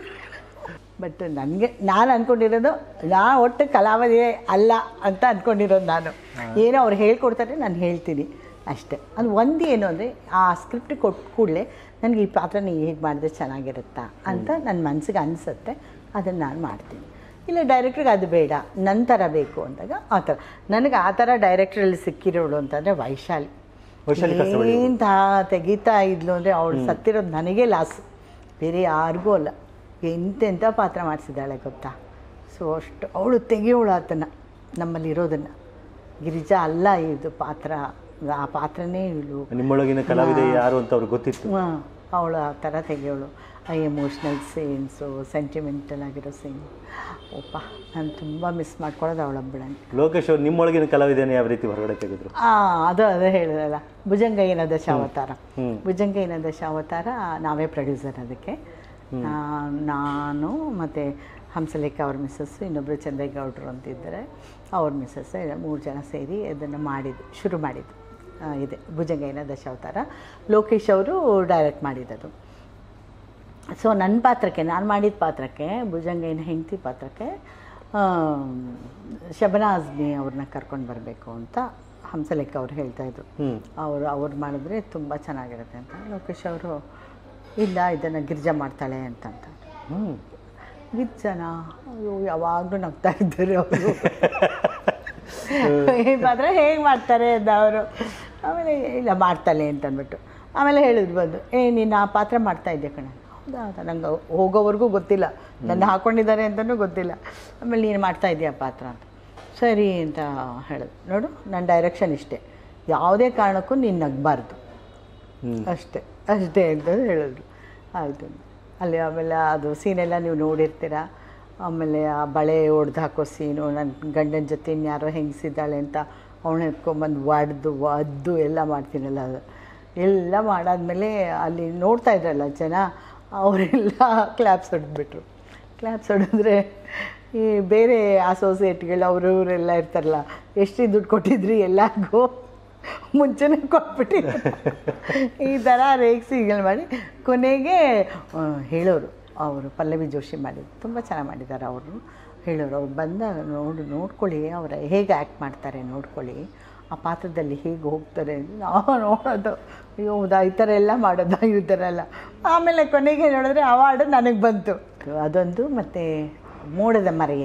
ಬಟ್ ನನಗೆ ನಾನು ಅಂದ್ಕೊಂಡಿರೋದು ನಾ ಒಟ್ಟು ಕಲಾವಿದೆ ಅಲ್ಲ ಅಂತ ಅಂದ್ಕೊಂಡಿರೋದು ನಾನು ಏನೋ ಅವ್ರು ಹೇಳ್ಕೊಡ್ತಾರೆ ನಾನು ಹೇಳ್ತೀನಿ ಅಷ್ಟೇ ಅದು ಒಂದು ಏನು ಅಂದರೆ ಆ ಸ್ಕ್ರಿಪ್ಟ್ ಕೊಟ್ಟ ಕೂಡಲೇ ನನಗೆ ಈ ಪಾತ್ರ ನೀವು ಹೇಗೆ ಮಾಡಿದ್ರೆ ಚೆನ್ನಾಗಿರುತ್ತಾ ಅಂತ ನನ್ನ ಮನಸ್ಸಿಗೆ ಅನಿಸುತ್ತೆ ಅದನ್ನು ನಾನು ಮಾಡ್ತೀನಿ ಇಲ್ಲ ಡೈರೆಕ್ಟ್ರಿಗೆ ಅದು ಬೇಡ ನನ್ನ ಥರ ಬೇಕು ಅಂದಾಗ ಆ ಥರ ನನಗೆ ಆ ಥರ ಡೈರೆಕ್ಟ್ರಲ್ಲಿ ಸಿಕ್ಕಿರೋಳು ಅಂತಂದರೆ ವೈಶಾಲಿ ವೈಶಾಲಿ ಕಸಬಳ್ಳಿ ಅವರು. ಏನು ತಾ ತೆಗಿತಾ ಇದ್ಲು ಅಂದರೆ ಅವಳು ಸತ್ತಿರೋದು ನನಗೆ ಲಾಸ್ ಬೇರೆ ಯಾರಿಗೂ ಅಲ್ಲ ಎಂತೆಂಥ ಪಾತ್ರ ಮಾಡಿಸಿದ್ದಾಳೆ ಗೊತ್ತಾ ಸೊ ಅಷ್ಟು ಅವಳು ತೆಗಿಯೋಳು ಆತನ ನಮ್ಮಲ್ಲಿ ಇರೋದನ್ನು ಗಿರಿಜಾ ಅಲ್ಲ ಇದು ಪಾತ್ರ ಆ ಪಾತ್ರನೇ ಇವಳು ನಿಮ್ಮೊಳಗಿನ ಕಲಾವಿದೆ ಯಾರು ಅಂತ ಅವ್ರಿಗೆ ಗೊತ್ತಿತ್ತು ಅವಳು ಆ ಥರ ತೆಗಿಯೋಳು ಆ ಎಮೋಷ್ನಲ್ ಸೀನ್ಸು ಸೆಂಟಿಮೆಂಟಲ್ ಆಗಿರೋ ಸೀನ್ ಒಪ್ಪ ನಾನು ತುಂಬ ಮಿಸ್ ಮಾಡ್ಕೊಳ್ಳೋದು ಅವಳೊಬ್ಬಳಂಗೆ ಲೋಕೇಶ್ ಅವ್ರು ನಿಮ್ಮೊಳಗಿನ ಕಲಾವಿದೆನ ಯಾವ ರೀತಿ ಹೊರಗಡೆ ತೆಗೆದ್ರು ಆ, ಅದು ಅದೇ ಹೇಳಿದ್ರಲ್ಲ ಭುಜಂಗಯ್ಯನ ದಶಾವತಾರ ಹ್ಮ್. ಭುಜಂಗಯ್ಯನ ದಶಾವತಾರ ನಾವೇ ಪ್ರೊಡ್ಯೂಸರ್ ಅದಕ್ಕೆ ಆ, ನಾನು ಮತ್ತು ಹಂಸಲೇಖ ಅವ್ರ ಮಿಸ್ಸಸ್ಸು ಇನ್ನೊಬ್ಬರು ಚಂದೇಗೌಡರು ಅಂತಿದ್ದಾರೆ ಅವ್ರ ಮಿಸ್ಸಸ್ ಮೂರು ಜನ ಸೇರಿ ಅದನ್ನು ಮಾಡಿದ್ದು ಶುರು ಮಾಡಿದ್ದು ಆ, ಇದೆ ಭುಜಂಗಯ್ಯನ ದಶಾವತಾರ ಲೋಕೇಶ್ ಅವರು ಡೈರೆಕ್ಟ್ ಮಾಡಿದ್ದದು ಸೊ ನನ್ನ ಪಾತ್ರಕ್ಕೆ ನಾನು ಮಾಡಿದ ಪಾತ್ರಕ್ಕೆ ಭುಜಂಗಯ್ಯನ ಹೆಂಡತಿ ಪಾತ್ರಕ್ಕೆ ಶಬನಾ ಅಜ್ಮಿ ಅವ್ರನ್ನ ಕರ್ಕೊಂಡು ಬರಬೇಕು ಅಂತ ಹಂಸಲೇಖ ಅವ್ರು ಹೇಳ್ತಾಯಿದ್ರು ಹ್ಮ್ ಅವರು ಅವ್ರು ಮಾಡಿದ್ರೆ ತುಂಬ ಚೆನ್ನಾಗಿರುತ್ತೆ ಅಂತ ಲೋಕೇಶ್ ಅವರು ಇಲ್ಲ ಇದನ್ನು ಗಿರ್ಜಾ ಮಾಡ್ತಾಳೆ ಅಂತಂತ ಹ್ಮ್ ಗಿರ್ಜನ ಅಯ್ಯೋ ಯಾವಾಗಲೂ ನಗ್ತಾ ಇದ್ದಾರೆ ಅವರು ಈ ಪಾತ್ರ ಹೇಗೆ ಮಾಡ್ತಾರೆ ಅಂತ ಅವರು ಆಮೇಲೆ ಇಲ್ಲ ಮಾಡ್ತಾಳೆ ಅಂತ ಅಂದ್ಬಿಟ್ಟು ಆಮೇಲೆ ಹೇಳಿದ್ರು ಬಂದು ಏ ನೀನು ಆ ಪಾತ್ರ ಮಾಡ್ತಾ ಇದ್ದೆ ಕಣ ಹೌದಾ ಅಂತ ನಂಗೆ ಹೋಗೋವರೆಗೂ ಗೊತ್ತಿಲ್ಲ ನನ್ನ ಹಾಕ್ಕೊಂಡಿದ್ದಾರೆ ಅಂತಲೂ ಗೊತ್ತಿಲ್ಲ ಆಮೇಲೆ ನೀನು ಮಾಡ್ತಾ ಇದೆಯಾ ಪಾತ್ರ ಅಂತ ಸರಿ ಅಂತ ಹೇಳಿದ್ರು ನೋಡು ನನ್ನ ಡೈರೆಕ್ಷನ್ ಇಷ್ಟೇ ಯಾವುದೇ ಕಾರಣಕ್ಕೂ ನೀನು ನಗಬಾರ್ದು ಹ್ಮ್ ಅಷ್ಟೇ ಅಷ್ಟೇ ಅಂತ ಹೇಳಿದ್ರು ಆಯಿತು ಅಲ್ಲಿ ಆಮೇಲೆ ಅದು ಸೀನೆಲ್ಲ ನೀವು ನೋಡಿರ್ತೀರ ಆಮೇಲೆ ಆ ಬಳೆ ಒಡ್ದು ಹಾಕೋ ಸೀನು ನನ್ನ ಗಂಡನ ಜೊತೆ ಇನ್ಯಾರೋ ಹೆಂಗಸಿದ್ದಾಳೆ ಅಂತ ಅವನ ಎತ್ಕೊಂಬಂದು ಒಡ್ದು ಒದ್ದು ಎಲ್ಲ ಮಾಡ್ತೀನಲ್ಲ ಅದು ಎಲ್ಲ ಮಾಡಾದ್ಮೇಲೆ ಅಲ್ಲಿ ನೋಡ್ತಾ ಇದ್ರಲ್ಲ ಜನ ಅವರೆಲ್ಲ ಕ್ಲಾಪ್ಸ್ ಹೊಡೆದ್ಬಿಟ್ರು ಕ್ಲಾಪ್ಸ್ ಹೊಡೆದ್ರೆ ಈ ಬೇರೆ ಅಸೋಸಿಯೇಟ್ಗಳು ಅವರು ಇವರೆಲ್ಲ ಇರ್ತಾರಲ್ಲ ಎಷ್ಟು ದುಡ್ಡು ಕೊಟ್ಟಿದ್ರಿ ಎಲ್ಲರಿಗೂ ಮುಂಚೆನೇ ಕೊಟ್ಬಿಟ್ಟಿದ್ರು ಈ ಥರ ರೇಗ್ಸಿ ಹೀಗೆ ಮಾಡಿ ಕೊನೆಗೆ ಆ, ಹೇಳೋರು ಅವರು ಪಲ್ಲವಿ ಜೋಶಿ ಮಾಡಿದ್ರು ತುಂಬ ಚೆನ್ನಾಗಿ ಮಾಡಿದ್ದಾರೆ ಅವರು ಹೇಳೋರು ಅವ್ರು ಬಂದಾಗ ನೋಡು ನೋಡ್ಕೊಳ್ಳಿ ಅವರ ಹೇಗೆ ಆ್ಯಕ್ಟ್ ಮಾಡ್ತಾರೆ ನೋಡ್ಕೊಳ್ಳಿ ಆ ಪಾತ್ರದಲ್ಲಿ ಹೇಗೆ ಹೋಗ್ತಾರೆ ಅಂತ ನಾವು ನೋಡೋದು ಅಯ್ಯೋ ಹೌದಾ ಈ ಥರ ಎಲ್ಲ ಮಾಡೋದಾ ಈ ಥರ ಎಲ್ಲ ಆಮೇಲೆ ಕೊನೆಗೆ ನೋಡಿದ್ರೆ ಅವಾರ್ಡು ನನಗೆ ಬಂತು ಅದೊಂದು ಮತ್ತು ಮೋಡದ ಮರೆಯಲ್ಲಿ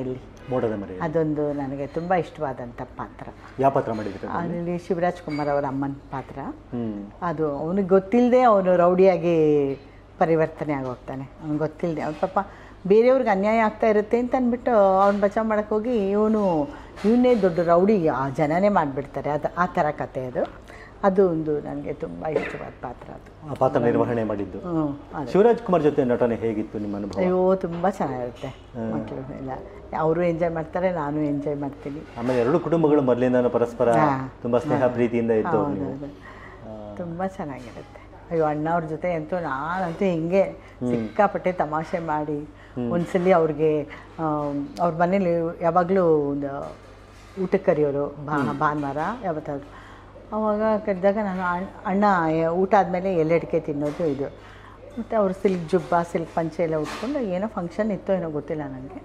ಮೋಡದ ಮರಿ ಅದೊಂದು ನನಗೆ ತುಂಬ ಇಷ್ಟವಾದಂಥ ಪಾತ್ರ ಯಾವ ಪಾತ್ರ ಮಾಡಿದ್ರಿ ಅದರಲ್ಲಿ ಶಿವರಾಜ್ ಕುಮಾರ್ ಅವರ ಅಮ್ಮನ ಪಾತ್ರ ಹ್ಮ್ ಅದು ಅವನಿಗೆ ಗೊತ್ತಿಲ್ಲದೆ ಅವನು ರೌಡಿಯಾಗಿ ಪರಿವರ್ತನೆ ಆಗೋಗ್ತಾನೆ ಅವ್ನಿಗೆ ಗೊತ್ತಿಲ್ಲದೆ ಅವ್ನು ಪಾಪ ಬೇರೆಯವ್ರಿಗೆ ಅನ್ಯಾಯ ಆಗ್ತಾ ಇರುತ್ತೆ ಅಂತ ಅಂದ್ಬಿಟ್ಟು ಅವ್ನು ಬಚಾವ್ ಮಾಡಕ್ಕೆ ಹೋಗಿ ಇವನು ಇವನ್ನೇ ದೊಡ್ಡ ರೌಡಿ ಆ ಜನನೇ ಮಾಡಿಬಿಡ್ತಾರೆ ಅದು ಆ ಥರ ಕತೆ ಅದು ಅದು ಒಂದು ನನಗೆ ತುಂಬ ಇಷ್ಟವಾದ ಪಾತ್ರ ಅದು ಆ ಪಾತ್ರ ನಿರ್ವಹಣೆ ಮಾಡಿದ್ದು ಹ್ಞೂ ಅದು ಶಿವರಾಜ್ ಕುಮಾರ್ ಜೊತೆ ನಟನೆ ಹೇಗಿತ್ತು ನಿಮ್ಮ ಅನುಭವ ಅಯ್ಯೋ ತುಂಬ ಚೆನ್ನಾಗಿರುತ್ತೆ ಮಕ್ಕಳು ಎಲ್ಲ ಅವರು ಎಂಜಾಯ್ ಮಾಡ್ತಾರೆ ನಾನು ಎಂಜಾಯ್ ಮಾಡ್ತೀನಿ ಆಮೇಲೆ ಎರಡು ಕುಟುಂಬಗಳು ಮೊದಲಿಂದ ಪರಸ್ಪರ ಹಾ. ತುಂಬಾ ಸ್ನೇಹ ಪ್ರೀತಿಯಿಂದ ಇತ್ತು ಹೌದು, ನೀವು ಹೌದು. ತುಂಬ ಚೆನ್ನಾಗಿರುತ್ತೆ ಅಯ್ಯೋ ಅಣ್ಣವ್ರ ಜೊತೆ ಅಂತೂ ನಾನಂತೂ ಹಿಂಗೆ ಸಿಕ್ಕಾಪಟ್ಟೆ ತಮಾಷೆ ಮಾಡಿ ಒಂದ್ಸಲಿ ಅವ್ರಿಗೆ ಅವ್ರ ಮನೇಲಿ ಯಾವಾಗಲೂ ಒಂದು ಊಟಕ್ಕೆ ಕರೆಯೋರು ಬಾ ಭಾನುವಾರ ಯಾವತ್ತಾದ್ರು ಅವಾಗ ಕರೆದಾಗ ನಾನು ಅಣ್- ಅಣ್ಣ ಎ- ಊಟ ಆದಮೇಲೆ ಎಲೆಡಿಕೆ ತಿನ್ನೋದು ಇದು ಮತ್ತು ಅವ್ರು ಸಿಲ್ಕ್ ಜುಬ್ಬ ಸಿಲ್ಕ್ ಪಂಚೆ ಎಲ್ಲ ಉಟ್ಕೊಂಡು ಏನೋ ಫಂಕ್ಷನ್ ಇತ್ತೋ ಏನೋ ಗೊತ್ತಿಲ್ಲ ನನಗೆ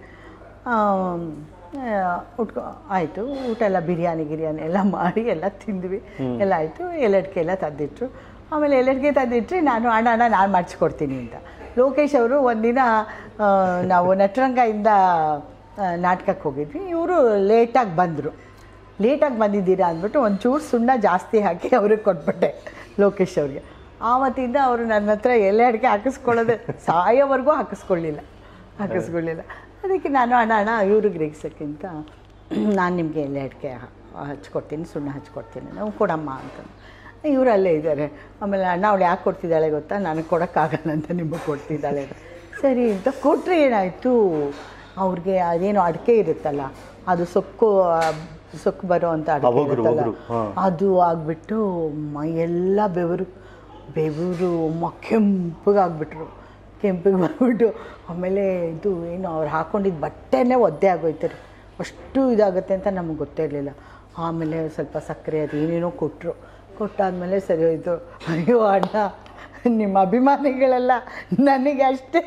ಉಟ್ಕೊ ಆಯಿತು ಊಟ ಎಲ್ಲ ಬಿರಿಯಾನಿ ಗಿರಿಯಾನಿ ಎಲ್ಲ ಮಾಡಿ ಎಲ್ಲ ತಿಂದ್ವಿ ಎಲ್ಲ ಆಯಿತು ಎಲೆಡ್ಕೆ ಎಲ್ಲ ತಂದಿಟ್ರು ಆಮೇಲೆ ಎಲೆಡ್ಕೆ ತಂದಿಟ್ರಿ ನಾನು ಅಣ್ಣ ಅಣ್ಣ ನಾನು ಮಾಡಿಸ್ಕೊಡ್ತೀನಿ ಅಂತ ಲೋಕೇಶ್ ಅವರು ಒಂದಿನ ಆ, ನಾವು ನಟರಂಗದಿಂದ ನಾಟಕಕ್ಕೆ ಹೋಗಿದ್ವಿ ಇವರು ಲೇಟಾಗಿ ಬಂದರು ಲೇಟಾಗಿ ಬಂದಿದ್ದೀರಾ ಅಂದ್ಬಿಟ್ಟು ಒಂಚೂರು ಸುಣ್ಣ ಜಾಸ್ತಿ ಹಾಕಿ ಅವ್ರಿಗೆ ಕೊಟ್ಬಿಟ್ಟೆ ಲೋಕೇಶ್ ಅವ್ರಿಗೆ ಆವತ್ತಿಂದ ಅವರು ನನ್ನ ಹತ್ರ ಎಲೆ ಅಡಿಕೆ ಹಾಕಿಸ್ಕೊಳ್ಳೋದೆ ಸಾಯೋವರೆಗೂ ಹಾಕಿಸ್ಕೊಳ್ಳಿಲ್ಲ ಹಾಕಿಸ್ಕೊಳ್ಳಿಲ್ಲ ಅದಕ್ಕೆ ನಾನು ಅಣ್ಣ ಅಣ್ಣ ಇವ್ರಿಗೆ ರೇಗಿಸೋಕ್ಕಿಂತ ನಾನು ನಿಮಗೆ ಎಲೆ ಅಡಿಕೆ ಹಚ್ಕೊಡ್ತೀನಿ ಸುಣ್ಣ ಹಚ್ಕೊಡ್ತೀನಿ ನಾವು ಕೊಡಮ್ಮ ಅಂತ ಇವರು ಅಲ್ಲೇ ಇದ್ದಾರೆ ಆಮೇಲೆ ಅಣ್ಣ ಅವಳು ಯಾಕೆ ಕೊಡ್ತಿದ್ದಾಳೆ ಗೊತ್ತಾ ನನಗೆ ಕೊಡೋಕ್ಕಾಗಲ್ಲ ಅಂತ ನಿಮಗೆ ಕೊಡ್ತಿದ್ದಾಳೆ ಸರಿ ಅಂತ ಕೊಟ್ಟರೆ ಏನಾಯಿತು ಅವ್ರಿಗೆ ಅದೇನೋ ಅಡಿಕೆ ಇರುತ್ತಲ್ಲ ಅದು ಸೊಕ್ಕು ಆ, ಸೊಕ್ಕು ಬರೋ ಅಂತ ಅಡಿಕೆ ಒಗ್ರು, ಇರುತ್ತಲ್ಲ, ಒಗ್ರು, ಹಾ. ಅದು ಆಗಿಬಿಟ್ಟು ಮೈಯೆಲ್ಲ ಬೆವರು ಬೆವರು ಮ ಕೆಂಪಗಾಗ್ಬಿಟ್ರು ಕೆಂಪಿಗೆ ಬಂದ್ಬಿಟ್ಟು ಆಮೇಲೆ ಇದು ಏನು ಅವ್ರು ಹಾಕೊಂಡಿದ್ದ ಬಟ್ಟೆನೇ ಒದ್ದೆ ಆಗೋಯ್ತು ರೀ ಅಷ್ಟು ಇದಾಗುತ್ತೆ ಅಂತ ನಮಗೆ ಗೊತ್ತೇ ಇರಲಿಲ್ಲ ಆಮೇಲೆ ಸ್ವಲ್ಪ ಸಕ್ಕರೆ ಅದು ಏನೇನೋ ಕೊಟ್ಟರು ಕೊಟ್ಟಾದ್ಮೇಲೆ ಸರಿ ಹೋಯ್ತು ಅಯ್ಯೋ ಅಣ್ಣ ನಿಮ್ಮ ಅಭಿಮಾನಿಗಳೆಲ್ಲ ನನಗೆ ಅಷ್ಟೇ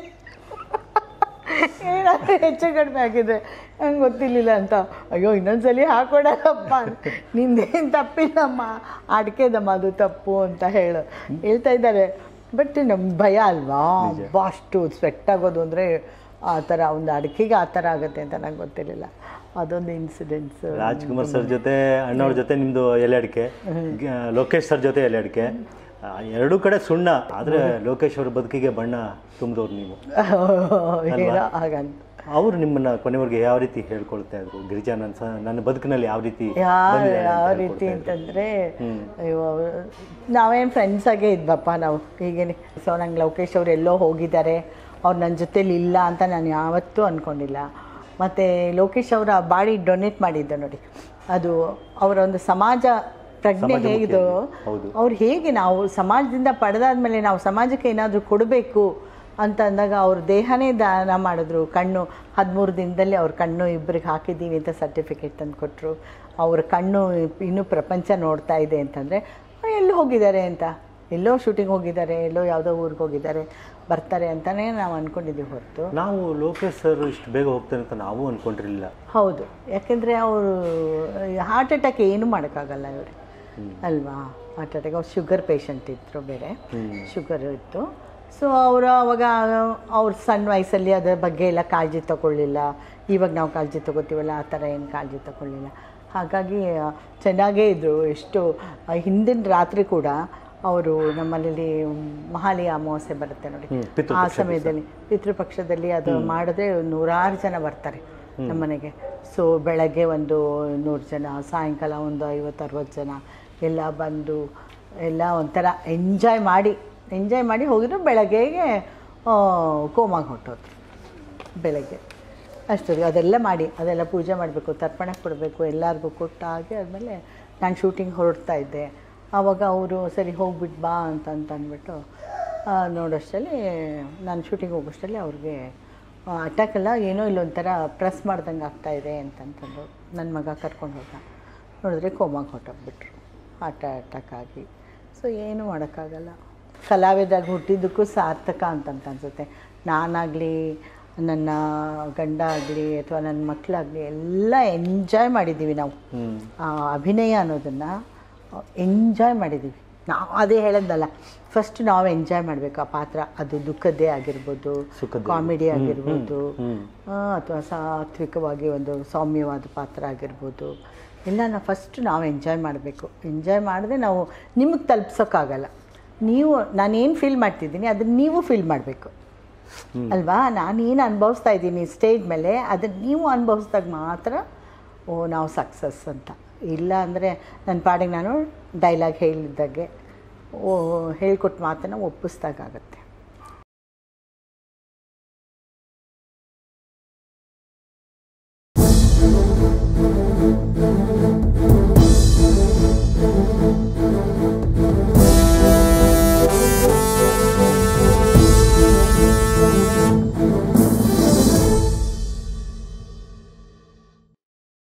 ಏನಾದರೂ ಹೆಚ್ಚು ಕಡಿಮೆ ಆಗಿದ್ರೆ ನಂಗೆ ಗೊತ್ತಿರಲಿಲ್ಲ ಅಂತ ಅಯ್ಯೋ ಇನ್ನೊಂದ್ಸಲಿ ಹಾಕೊಡಲ್ಲಪ್ಪ ನಿಂದೇನು ತಪ್ಪಿಲ್ಲಮ್ಮ ಅಡಿಕೆದಮ್ಮ ಅದು ತಪ್ಪು ಅಂತ ಹೇಳು ಹೇಳ್ತಾ ಇದ್ದಾರೆ ಬಟ್ ನಮ್ಗೆ ಭಯ ಅಲ್ವಾ ಅಬ್ಬಾ, ಅಷ್ಟು ಸ್ವೆಟ್ ಆಗೋದು ಅಂದರೆ ಆ ಥರ ಒಂದು ಅಡಿಕೆಗೆ ಆ ಥರ ಆಗುತ್ತೆ ಅಂತ ನಂಗೆ ಗೊತ್ತಿರಲಿಲ್ಲ ಅದೊಂದು ಇನ್ಸಿಡೆನ್ಸ್ ರಾಜ್ಕುಮಾರ್ ಸರ್ ಜೊತೆ ಅಣ್ಣವ್ರ ಜೊತೆ ನಿಮ್ದು ಎಲೆ ಅಡಿಕೆ ಗ- ಲೋಕೇಶ್ ಸರ್ ಜೊತೆ ಎಲೆ ಅಡಿಕೆ ಆ, ಎರಡೂ ಕಡೆ ಸುಣ್ಣ ಆದ್ರೆ ಲೋಕೇಶ್ ಅವ್ರ ಬದುಕಿಗೆ ಬಣ್ಣ ತುಂಬಿದವ್ರು ನೀವು ಏನೋ ಹಾಗಂತ ಅವ್ರು ನಿಮ್ಮನ್ನ ಕೊನೆವರೆಗೆ ಯಾವ ರೀತಿ ಹೇಳ್ಕೊಳ್ತಾ ಇದ್ರು ಗಿರಿಜಾ ನನ್ನ ಸ- ನನ್ನ ಬದುಕಿನಲ್ಲಿ ಯಾವ ರೀತಿ ಯಾವ ಬಂದಿದೆ ಅಂತ ಯಾವ ಹೇಳ್ಕೊಳ್ತಾ ರೀತಿ ಇದ್ರು. ಅಂತಂದರೆ ಅಯ್ಯೋ ನಾವೇನು ಫ್ರೆಂಡ್ಸ್ ಆಗೇ ಇದ್ವಪ್ಪ ನಾವು ಹೀಗೇನೆ ಸೊ ನಂಗೆ ಲೋಕೇಶ್ ಅವ್ರು ಎಲ್ಲೋ ಹೋಗಿದ್ದಾರೆ ಅವ್ರು ನನ್ನ ಜೊತೇಲಿ ಇಲ್ಲ ಅಂತ ನಾನು ಯಾವತ್ತೂ ಅಂದ್ಕೊಂಡಿಲ್ಲ ಮತ್ತು ಲೋಕೇಶ್ ಅವರ ಬಾಡಿ ಡೊನೇಟ್ ಮಾಡಿದ್ದೆ ನೋಡಿ ಅದು ಅವರ ಒಂದು ಸಮಾಜ ಪ್ರಜ್ಞೆ ಹೇಗಿದೋ ಹೌದು. ಅವ್ರು ಹೇಗೆ ನಾವು ಸಮಾಜದಿಂದ ಪಡೆದಾದ್ಮೇಲೆ ನಾವು ಸಮಾಜಕ್ಕೆ ಏನಾದರೂ ಕೊಡಬೇಕು ಅಂತ ಅಂದಾಗ ಅವ್ರ ದೇಹನೇ ದಾನ ಮಾಡಿದ್ರು ಕಣ್ಣು ಹದಿಮೂರು ದಿನದಲ್ಲಿ ಅವ್ರ ಕಣ್ಣು ಇಬ್ಬರಿಗೆ ಹಾಕಿದ್ದೀವಿ ಅಂತ ಸರ್ಟಿಫಿಕೇಟ್ ತಂದು ಕೊಟ್ಟರು ಅವ್ರ ಕಣ್ಣು ಇನ್ನೂ ಪ್ರಪಂಚ ನೋಡ್ತಾ ಇದೆ ಅಂತಂದರೆ ಎಲ್ಲಿ ಹೋಗಿದ್ದಾರೆ ಅಂತ ಎಲ್ಲೋ ಶೂಟಿಂಗ್ ಹೋಗಿದ್ದಾರೆ ಎಲ್ಲೋ ಯಾವುದೋ ಊರಿಗೆ ಹೋಗಿದ್ದಾರೆ ಬರ್ತಾರೆ ಅಂತಲೇ ನಾವು ಅಂದ್ಕೊಂಡಿದ್ದೀವಿ ಹೊರತು ನಾವು ಲೋಕೇಶ್ ಸರ್ ಇಷ್ಟು ಬೇಗ ಹೋಗ್ತಾರೆ ಅಂತ ನಾವು ಅನ್ಕೊಂಡಿರ್ಲಿಲ್ಲ ಹೌದು ಯಾಕೆಂದರೆ ಅವರು ಹಾರ್ಟ್ ಅಟ್ಯಾಕ್ ಏನು ಮಾಡೋಕ್ಕಾಗಲ್ಲ ಇವರು ಅಲ್ವಾ ಹಾರ್ಟ್ ಅಟ್ಯಾಕ್ ಅವ್ರು ಶುಗರ್ ಪೇಷಂಟ್ ಇದ್ರು ಬೇರೆ ಶುಗರ್ ಇತ್ತು ಸೊ ಅವರು ಅವಾಗ ಅವ್ರ ಸಣ್ಣ ವಯಸ್ಸಲ್ಲಿ ಅದರ ಬಗ್ಗೆ ಎಲ್ಲ ಕಾಳಜಿ ತಗೊಳ್ಳಿಲ್ಲ ಇವಾಗ ನಾವು ಕಾಳಜಿ ತಗೋತೀವಲ್ಲ ಆ ಥರ ಏನು ಕಾಳಜಿ ತಗೊಳ್ಳಿಲ್ಲ ಹಾಗಾಗಿ ಆ, ಚೆನ್ನಾಗೇ ಇದ್ದರು ಎಷ್ಟು ಆ, ಹಿಂದಿನ ರಾತ್ರಿ ಕೂಡ ಅವರು ನಮ್ಮಲ್ಲಿ ಮಹಾಲಿ ಅಮಾವಾಸ್ಯೆ ಬರುತ್ತೆ ನೋಡಿ ಹ್ಮ್, ಆ ಪಿತೃಪಕ್ಷ ಸಮಯದಲ್ಲಿ ಪಿತೃಪಕ್ಷದಲ್ಲಿ ಅದು ಮಾಡಿದ್ರೆ ನೂರಾರು ಜನ ಬರ್ತಾರೆ ನಮ್ಮನೆಗೆ ಸೊ ಬೆಳಗ್ಗೆ ಒಂದು ನೂರು ಜನ ಸಾಯಂಕಾಲ ಒಂದು ಐವತ್ತು ಅರವತ್ತು ಜನ ಎಲ್ಲ ಬಂದು ಎಲ್ಲ ಒಂಥರ ಎಂಜಾಯ್ ಮಾಡಿ ಎಂಜಾಯ್ ಮಾಡಿ ಹೋಗಿದ್ರು ಬೆಳಗ್ಗೆಗೆ ಆ, ಕೋಮಾಗೆ ಹೊಟ್ಟೋದ್ರು ಬೆಳಗ್ಗೆ ಅಷ್ಟೊತ್ತಿಗೆ ಅದೆಲ್ಲ ಮಾಡಿ ಅದೆಲ್ಲ ಪೂಜೆ ಮಾಡಬೇಕು ತರ್ಪಣ ಕೊಡಬೇಕು ಎಲ್ಲರಿಗೂ ಕೊಟ್ಟು ಹಾಗೆ ಆದಮೇಲೆ ನಾನು ಶೂಟಿಂಗ್ ಹೊರಡ್ತಾ ಇದ್ದೆ ಆವಾಗ ಅವರು ಸರಿ ಹೋಗ್ಬಿಟ್ಟು ಬಾ ಅಂತ ಅಂತ ಅಂದ್ಬಿಟ್ಟು ಆ, ನೋಡೋಷ್ಟರಲ್ಲಿ ನಾನು ಶೂಟಿಂಗ್ ಹೋಗೋಷ್ಟರಲ್ಲಿ ಅವ್ರಿಗೆ ಅಟ್ಯಾಕ್ ಎಲ್ಲ ಏನೋ ಇಲ್ಲೊಂಥರ ಪ್ರೆಸ್ ಮಾಡ್ದಂಗೆ ಆಗ್ತಾ ಇದೆ ಅಂತಂತಂದು ನನ್ನ ಮಗ ಕರ್ಕೊಂಡು ಹೋದ ನೋಡಿದ್ರೆ ಕೋಮಾಗೆ ಹೊಟ್ಟೋಗ್ಬಿಟ್ರು ಹಾರ್ಟ್ ಅಟ್ಯಾಕ್ ಆಗಿ ಸೊ ಏನೂ ಮಾಡೋಕ್ಕಾಗಲ್ಲ ಕಲಾವಿದಾಗ ಹುಟ್ಟಿದ್ದಕ್ಕೂ ಸಾರ್ಥಕ ಅಂತಂತ ಅನ್ಸುತ್ತೆ ನಾನಾಗಲಿ ನನ್ನ ಗಂಡ ಆಗಲಿ ಅಥವಾ ನನ್ನ ಮಕ್ಕಳಾಗಲಿ ಎಲ್ಲ ಎಂಜಾಯ್ ಮಾಡಿದ್ದೀವಿ ನಾವು ಹ್ಮ್ ಆ ಅಭಿನಯ ಅನ್ನೋದನ್ನು ಎಂಜಾಯ್ ಮಾಡಿದ್ದೀವಿ ನಾವು ಅದೇ ಹೇಳೋದಲ್ಲ ಫಸ್ಟ್ ನಾವು ಎಂಜಾಯ್ ಮಾಡಬೇಕು ಆ ಪಾತ್ರ ಅದು ದುಃಖದ್ದೇ ಆಗಿರ್ಬೋದು ಸುಖದ್ದೇ. ಕಾಮಿಡಿ ಆಗಿರ್ಬೋದು ಹ್ಮ್. ಅಥವಾ ಸಾತ್ವಿಕವಾಗಿ ಒಂದು ಸೌಮ್ಯವಾದ ಪಾತ್ರ ಆಗಿರ್ಬೋದು ಎಲ್ಲನ ಫಸ್ಟ್ ನಾವು ಎಂಜಾಯ್ ಮಾಡಬೇಕು ಎಂಜಾಯ್ ಮಾಡಿದ್ರೆ ನಾವು ನಿಮಗೆ ತಲುಪ್ಸೋಕ್ಕಾಗಲ್ಲ ನೀವು ನಾನೇನು ಫೀಲ್ ಮಾಡ್ತಿದ್ದೀನಿ ಅದನ್ನು ನೀವು ಫೀಲ್ ಮಾಡಬೇಕು ಅಲ್ವಾ ನಾನೇನು ಅನುಭವಿಸ್ತಾ ಇದ್ದೀನಿ ಸ್ಟೇಜ್ ಮೇಲೆ ಅದನ್ನು ನೀವು ಅನುಭವಿಸ್ದಾಗ ಮಾತ್ರ ಓ ನಾವು ಸಕ್ಸಸ್ ಅಂತ ಇಲ್ಲ ಅಂದರೆ ನನ್ನ ಪಾಡಿಗೆ ನಾನು ಡೈಲಾಗ್ ಹೇಳಿದ್ದಾಗೆ ಓ ಹೇಳ್ಕೊಟ್ಟು ಮಾತನ್ನು ಒಪ್ಪಿಸ್ದಾಗುತ್ತೆ